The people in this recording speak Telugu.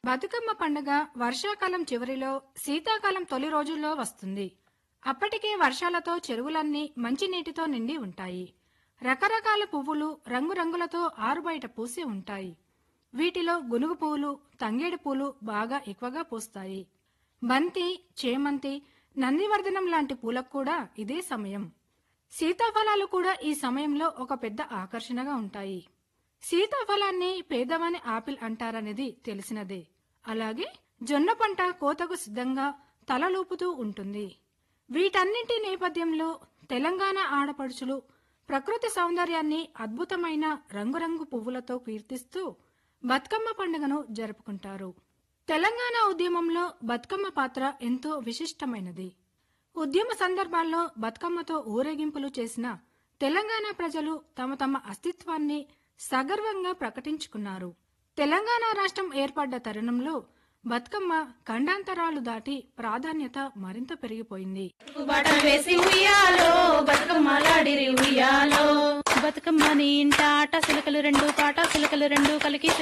బతుకమ్మ పండుగ వర్షాకాలం చివరిలో శీతాకాలం తొలి రోజుల్లో వస్తుంది అప్పటికే వర్షాలతో చెరువులన్నీ మంచినీటితో నిండి ఉంటాయి రకరకాల పువ్వులు రంగురంగులతో ఆరుబయట పూసి ఉంటాయి వీటిలో గునుగు పువ్వులు తంగేడు పూలు బాగా ఎక్కువగా పూస్తాయి బంతి చేమంతి నందివర్ధనం లాంటి పూలకు కూడా ఇదే సమయం సీతాఫలాలు కూడా ఈ సమయంలో ఒక పెద్ద ఆకర్షణగా ఉంటాయి సీతాఫలాన్ని పేదవాని ఆపిల్ అంటారనేది తెలిసినదే అలాగే జొన్న పంట కోతకు సిద్ధంగా తలలూపుతూ ఉంటుంది వీటన్నింటి నేపథ్యంలో తెలంగాణ ఆడపడుచులు ప్రకృతి సౌందర్యాన్ని అద్భుతమైన రంగురంగు పువ్వులతో కీర్తిస్తూ బతుకమ్మ పండుగను జరుపుకుంటారు తెలంగాణ ఉద్యమంలో బతుకమ్మ పాత్ర ఎంతో విశిష్టమైనది ఉద్యమ సందర్భాల్లో బతుకమ్మతో ఊరేగింపులు చేసిన తెలంగాణ ప్రజలు తమ తమ అస్తిత్వాన్ని సగర్వంగా ప్రకటించుకున్నారు తెలంగాణ రాష్ట్రం ఏర్పడ్డ తరుణంలో బతుకమ్మ ఖండాంతరాలు దాటి ప్రాధాన్యత మరింత పెరిగిపోయింది బాట వేసి ఉయ్యాలో బతుకమ్మలాడిరి ఉయ్యాలో బతుకమ్మని ఇంట ఆట సిలకలు రెండు పాట సిలకలు రెండు కలికి